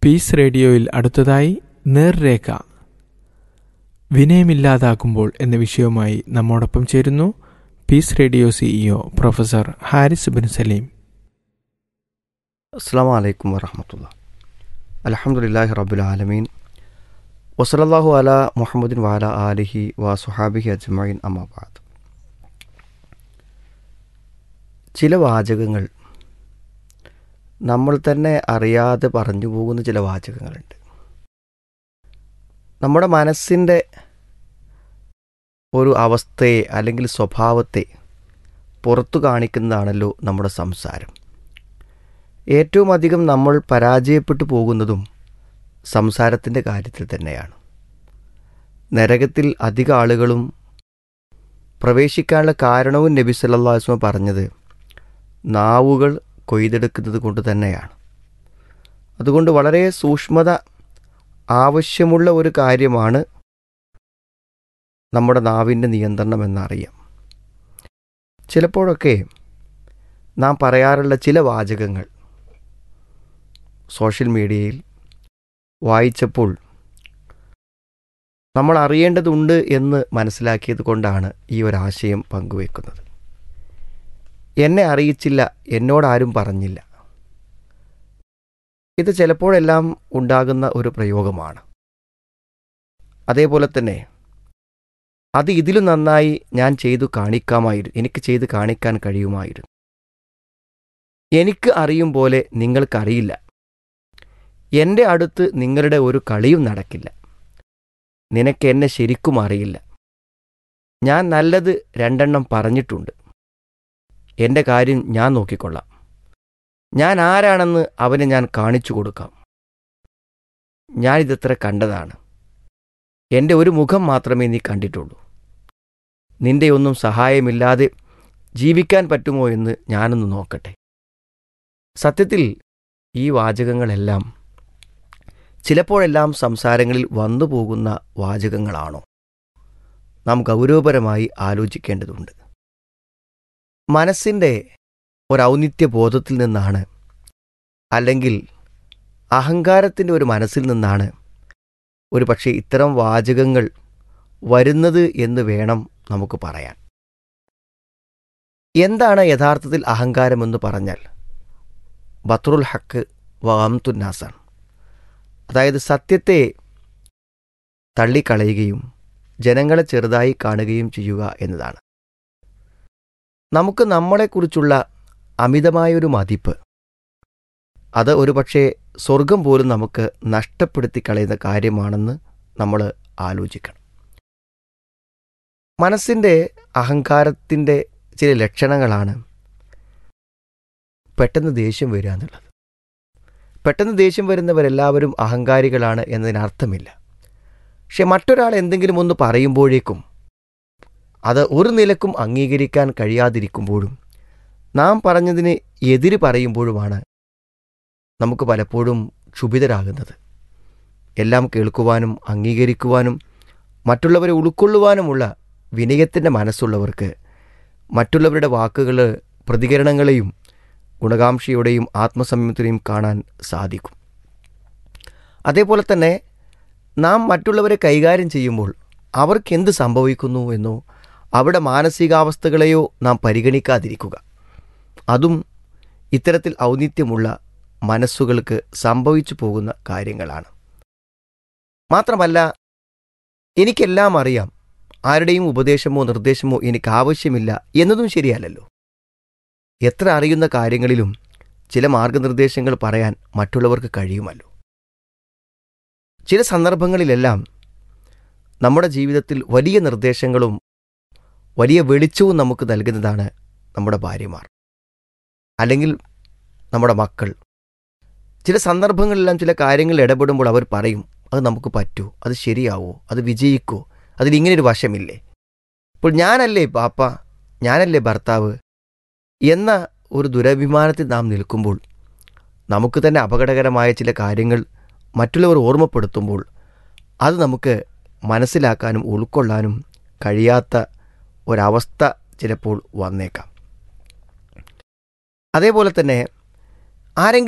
piece റേഡിയോയിൽ അടുത്തതായി നേർരേഖ വിനയമില്ലാതാകുമ്പോൾ എന്ന വിഷയവുമായി നമ്മോടൊപ്പം ചേരുന്നു peace radio CEO professor Haris bin Salim അസ്സാം വലൈക്കും വറഹമത്തുള്ള അലഹമുല്ലാഹി റബുലാലമീൻ വസലല്ലാഹു അല മുഹമ്മദിൻ വാല ആലിഹി വ സുഹാബിഹി അജ്മൈൻ അമ്മാബാദ് ചില വാചകങ്ങൾ നമ്മൾ തന്നെ അറിയാതെ പറഞ്ഞു പോകുന്ന ചില വാചകങ്ങളുണ്ട് നമ്മുടെ മനസ്സിൻ്റെ ഒരു അവസ്ഥയെ അല്ലെങ്കിൽ സ്വഭാവത്തെ പുറത്തു കാണിക്കുന്നതാണല്ലോ നമ്മുടെ സംസാരം ഏറ്റവും അധികം നമ്മൾ പരാജയപ്പെട്ടു പോകുന്നതും സംസാരത്തിൻ്റെ കാര്യത്തിൽ തന്നെയാണ് നരകത്തിൽ അധിക ആളുകളും പ്രവേശിക്കാനുള്ള കാരണവും നബി സല്ലല്ലാഹു അലൈഹി വസല്ലം പറഞ്ഞത് നാവുകൾ കൊയ്തെടുക്കുന്നത് കൊണ്ട് തന്നെയാണ് അതുകൊണ്ട് വളരെ സൂക്ഷ്മത ആവശ്യമുള്ള ഒരു കാര്യമാണ് നമ്മുടെ നാവിൻ്റെ നിയന്ത്രണം എന്നറിയാം ചിലപ്പോഴൊക്കെ നാം പറയാറുള്ള ചില വാചകങ്ങൾ സോഷ്യൽ മീഡിയയിൽ വായിച്ചപ്പോൾ നമ്മൾ അറിയേണ്ടതുണ്ട് എന്ന് മനസ്സിലാക്കിയത് കൊണ്ടാണ് ഈ ഒരാശയം പങ്കുവെക്കുന്നത് എന്നെ അറിയിച്ചില്ല എന്നോടാരും പറഞ്ഞില്ല ഇത് ചിലപ്പോഴെല്ലാം ഉണ്ടാകുന്ന ഒരു പ്രയോഗമാണ് അതേപോലെ തന്നെ അത് ഇതിലും നന്നായി ഞാൻ ചെയ്തു കാണിക്കാമായിരുന്നു എനിക്ക് ചെയ്ത് കാണിക്കാൻ കഴിയുമായിരുന്നു എനിക്ക് അറിയും പോലെ നിങ്ങൾക്കറിയില്ല എൻ്റെ അടുത്ത് നിങ്ങളുടെ ഒരു കളിയും നടക്കില്ല നിനക്ക് എന്നെ ശരിക്കും അറിയില്ല ഞാൻ നല്ലത് രണ്ടെണ്ണം പറഞ്ഞിട്ടുണ്ട് എൻ്റെ കാര്യം ഞാൻ നോക്കിക്കൊള്ളാം ഞാൻ ആരാണെന്ന് അവന് ഞാൻ കാണിച്ചു കൊടുക്കാം ഞാനിതെത്ര കണ്ടതാണ് എൻ്റെ ഒരു മുഖം മാത്രമേ നീ കണ്ടിട്ടുള്ളൂ നിന്റെ ഒന്നും സഹായമില്ലാതെ ജീവിക്കാൻ പറ്റുമോ എന്ന് ഞാനൊന്ന് നോക്കട്ടെ സത്യത്തിൽ ഈ വാചകങ്ങളെല്ലാം ചിലപ്പോഴെല്ലാം സംസാരങ്ങളിൽ വന്നു പോകുന്ന വാചകങ്ങളാണോ നാം ഗൗരവപരമായി ആലോചിക്കേണ്ടതുണ്ട് മനസ്സിൻ്റെ ഒരൗന്നിത്യ ബോധത്തിൽ നിന്നാണ് അല്ലെങ്കിൽ അഹങ്കാരത്തിൻ്റെ ഒരു മനസ്സിൽ നിന്നാണ് ഒരു പക്ഷേ ഇത്തരം വാചകങ്ങൾ വരുന്നത് എന്ന് വേണം നമുക്ക് പറയാൻ എന്താണ് യഥാർത്ഥത്തിൽ അഹങ്കാരമെന്ന് പറഞ്ഞാൽ ബത്രുൽ ഹക്ക് വാംതുന്നാസാണ് അതായത് സത്യത്തെ തള്ളിക്കളയുകയും ജനങ്ങളെ ചെറുതായി കാണുകയും ചെയ്യുക എന്നതാണ് നമുക്ക് നമ്മളെക്കുറിച്ചുള്ള അമിതമായൊരു മതിപ്പ് അത് ഒരുപക്ഷെ സ്വർഗം പോലും നമുക്ക് നഷ്ടപ്പെടുത്തി കളയുന്ന കാര്യമാണെന്ന് നമ്മൾ ആലോചിക്കണം മനസ്സിൻ്റെ അഹങ്കാരത്തിൻ്റെ ചില ലക്ഷണങ്ങളാണ് പെട്ടെന്ന് ദേഷ്യം വരിക എന്നുള്ളത് പെട്ടെന്ന് ദേഷ്യം വരുന്നവരെല്ലാവരും അഹങ്കാരികളാണ് എന്നതിനർത്ഥമില്ല പക്ഷെ മറ്റൊരാൾ എന്തെങ്കിലും ഒന്ന് പറയുമ്പോഴേക്കും അത് ഒരു നിലക്കും അംഗീകരിക്കാൻ കഴിയാതിരിക്കുമ്പോഴും നാം പറഞ്ഞതിന് എതിര് പറയുമ്പോഴുമാണ് നമുക്ക് പലപ്പോഴും ക്ഷുഭിതരാകുന്നത് എല്ലാം കേൾക്കുവാനും അംഗീകരിക്കുവാനും മറ്റുള്ളവരെ ഉൾക്കൊള്ളുവാനുമുള്ള വിനയത്തിൻ്റെ മനസ്സുള്ളവർക്ക് മറ്റുള്ളവരുടെ വാക്കുകൾ പ്രതികരണങ്ങളെയും ഗുണകാംക്ഷയുടെയും ആത്മസംയമനത്തിനെയും കാണാൻ സാധിക്കും അതേപോലെ തന്നെ നാം മറ്റുള്ളവരെ കൈകാര്യം ചെയ്യുമ്പോൾ അവർക്ക് എന്ത് സംഭവിക്കുന്നു എന്നോ അവിടെ മാനസികാവസ്ഥകളെയോ നാം പരിഗണിക്കാതിരിക്കുക അതും ഇത്തരത്തിൽ ഔന്നിത്യമുള്ള മനസ്സുകൾക്ക് സംഭവിച്ചു പോകുന്ന കാര്യങ്ങളാണ് മാത്രമല്ല എനിക്കെല്ലാം അറിയാം ആരുടെയും ഉപദേശമോ നിർദ്ദേശമോ എനിക്ക് ആവശ്യമില്ല എന്നതും ശരിയല്ലല്ലോ എത്ര അറിയുന്ന കാര്യങ്ങളിലും ചില മാർഗനിർദ്ദേശങ്ങൾ പറയാൻ മറ്റുള്ളവർക്ക് കഴിയുമല്ലോ ചില സന്ദർഭങ്ങളിലെല്ലാം നമ്മുടെ ജീവിതത്തിൽ വലിയ നിർദ്ദേശങ്ങളും വലിയ വെളിച്ചവും നമുക്ക് നൽകുന്നതാണ് നമ്മുടെ ഭാര്യമാർ അല്ലെങ്കിൽ നമ്മുടെ മക്കൾ ചില സന്ദർഭങ്ങളിലെല്ലാം ചില കാര്യങ്ങളിൽ ഇടപെടുമ്പോൾ അവർ പറയും അത് നമുക്ക് പറ്റൂ അത് ശരിയാവോ അത് വിജയിക്കോ അതിലിങ്ങനൊരു വശമില്ലേ അപ്പോൾ ഞാനല്ലേ പാപ്പ ഞാനല്ലേ ഭർത്താവ് എന്ന ഒരു ദുരഭിമാനത്തിൽ നാം നിൽക്കുമ്പോൾ നമുക്ക് തന്നെ അപകടകരമായ ചില കാര്യങ്ങൾ മറ്റുള്ളവർ ഓർമ്മപ്പെടുത്തുമ്പോൾ അത് നമുക്ക് മനസ്സിലാക്കാനും ഉൾക്കൊള്ളാനും കഴിയാത്ത ഒരവസ്ഥ ചിലപ്പോൾ വന്നേക്കാം അതേപോലെ തന്നെ ആരെങ്കിലും